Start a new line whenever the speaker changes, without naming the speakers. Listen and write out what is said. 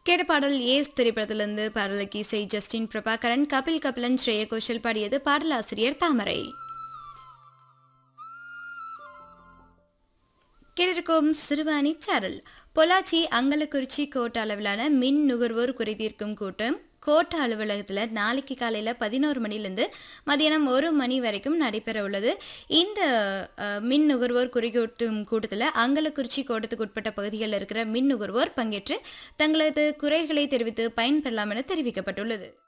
கேட்ட பாடல் ஏஸ் திரைப்படத்திலிருந்து பாடலுக்கு இசை ஜஸ்டின் பிரபாகரன் கபில் கபிலன் ஸ்ரேய கோஷல் பாடியது பாடலாசிரியர் தாமரை கேட்டிருக்கும் சிறுவாணி சாரல் பொள்ளாச்சி அங்கலக்குறிச்சி கோட்ட அளவிலான மின் நுகர்வோர் குறைதீர்க்கும் கூட்டம் கோட்ட அலுவலகத்தில் நாளைக்கு காலையில் பதினோரு மணிலேருந்து மதியானம் ஒரு மணி வரைக்கும் நடைபெற உள்ளது இந்த அஹ், மின் நுகர்வோர் குறைகூட்டும் கூட்டத்தில் அங்கலக்குறிச்சி கோட்டத்துக்கு உட்பட்ட பகுதிகளில் இருக்கிற மின் நுகர்வோர் பங்கேற்று தங்களது குறைகளை தெரிவித்து பயன்பெறலாம் என தெரிவிக்கப்பட்டுள்ளது